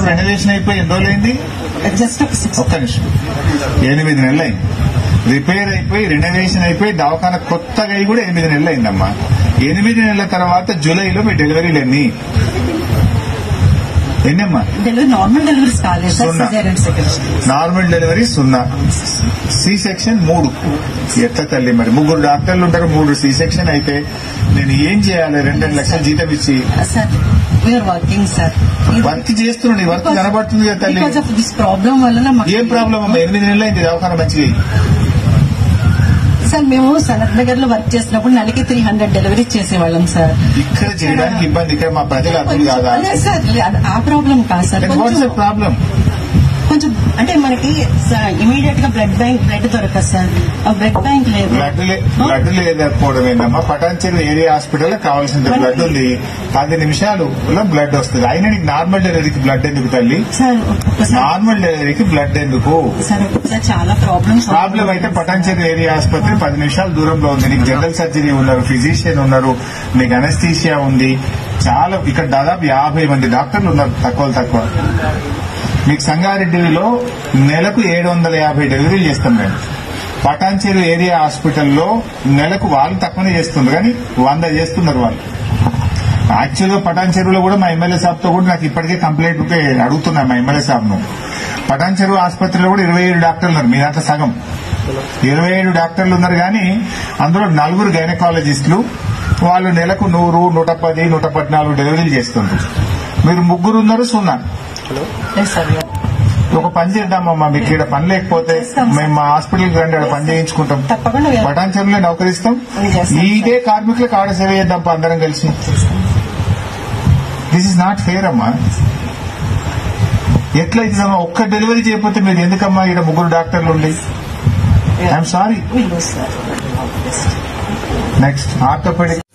Renovation అయిపోయి ఎన్ని రోజులైంది జస్ట్ ఒక సిక్స్ ఒక్క నిమిషం ఎనిమిది నెలలు అయింది రిపేర్ అయిపోయి రెనోవేషన్ అయిపోయి దవాఖాన కొత్తగా అయి కూడా ఎనిమిది నెలలు అయిందమ్మా ఎనిమిది నెలల తర్వాత జూలైలో మీ డెలివరీలు ఎన్ని ఎన్నమ్మా డెలివరీ నార్మల్ డెలివరీస్ కాలేదు సార్ సున్నా. సిజేరియన్ సెకండ్ నార్మల్ డెలివరీ సున్నా సి సెక్షన్ మూడు ఎట్ల తల్లి మరి ముగ్గురు డాక్టర్లు ఉంటారు మూడు సి సెక్షన్ అయితే నేను ఏం చేయాలి రెండు రెండు లక్షల జీతం ఇచ్చి sir we are working sir work చేస్తున్నాడు ఈ వర్క్ కనబడుతుంది కదా తల్లి బికాస్ ఆఫ్ దిస్ ప్రాబ్లం వలన మాకు ఏం ప్రాబ్లం అమ్మా ఎనిమిది నెలలు అయింది దవాఖాన మంచిగా సార్ మేము సనత్ నగర్ లో వర్క్ చేసినప్పుడు నెలకి త్రీ హండ్రెడ్ డెలివరీ చేసేవాళ్ళం సార్ ఇక్కడ చేయడానికి ఇబ్బంది ఇక్కడ మా ప్రజలు అర్థం కాదా లేదు సార్ లేదు, ఆ ప్రాబ్లం కాదు సార్ వాట్స్ కొంచెం ప్రాబ్లం కొంచెం అంటే మనకి ఇమీడియట్ గా బ్లడ్ బ్యాంక్ బ్లడ్ దొరకదు సార్ ఆ బ్లడ్ బ్యాంక్ లేదు బ్లడ్ లే- బ్లడ్ లేకపోవడం ఏంటమ్మా పటాన్చెరు ఏరియా హాస్పిటల్ కావాల్సిన బ్లడ్ ఉంది పది నిమిషాలు బ్లడ్ వస్తుంది అయినా నీకు నార్మల్ డెలివరీకి బ్లడ్ ఎందుకు తల్లి సార్ ఒక్కొక్కసారి నార్మల్ డెలివరీకి బ్లడ్ ఎందుకు సార్ ఒక్కొక్కసారి చాలా ప్రాబ్లమ్స్ ప్రాబ్లం అయితే పటాన్చెరు ఏరియా ఆసుపత్రి పది నిమిషాలు దూరంలో ఉంది నీకు జనరల్ సర్జరీ ఉన్నారు ఫిజిషియన్ ఉన్నారు నీకు అనస్థీషియా ఉంది చాలా ఇక్కడ దాదాపు యాభై మంది డాక్టర్లు ఉన్నారు తక్కువ తక్కువ మీకు సంగారెడ్డిలో నెలకు ఏడు వందల యాభై డెలివరీలు చేస్తాం మేము పటాన్చెరు ఏరియా హాస్పిటల్లో నెలకు వాళ్ళు తక్కువనే చేస్తున్నారు కానీ వంద చేస్తున్నారు వాళ్ళు యాక్చువల్ గా పటాన్ చెరువులో కూడా మా ఎమ్మెల్యే సాబ్ తో కూడా నాకు ఇప్పటికే కంప్లైంట్ ఉంటే అడుగుతున్నా మా ఎమ్మెల్యే సాబ్ ను పటాన్ చెరువు ఆసుపత్రిలో కూడా ఇరవై ఏడు డాక్టర్లు ఉన్నారు మీ దాంట్లో సగం ఇరవై ఏడు డాక్టర్లు ఉన్నారు కానీ అందులో నలుగురు గైనకాలజిస్టులు వాళ్ళు నెలకు నూరు నూట పది నూట పద్నాలుగు డెలివరీలు చేస్తుంటారు మీరు ముగ్గురు ఉన్నారు సున్నా సార్ ఒక పని చేద్దామమ్మా మీకు ఇక్కడ పని లేకపోతే మేము మా హాస్పిటల్కి రండి ఆడ పని చేయించుకుంటాం తప్పకుండా we are- పటాన్ చెరువులో నౌకరిస్తాం చేస్తాం, ఇదే కార్మికులకు ఆడ సేవ చేద్దాం పా అందరం కలిసి దిస్ ఇస్ నాట్ ఫెయిర్ అమ్మా ఎట్లయితుందమ్మా ఒక్క డెలివరీ చేయకపోతే మీరు ఎందుకమ్మా ఇక్కడ ముగ్గురు డాక్టర్లు ఉండి I'm sorry we lose, sir. Next orthopaedic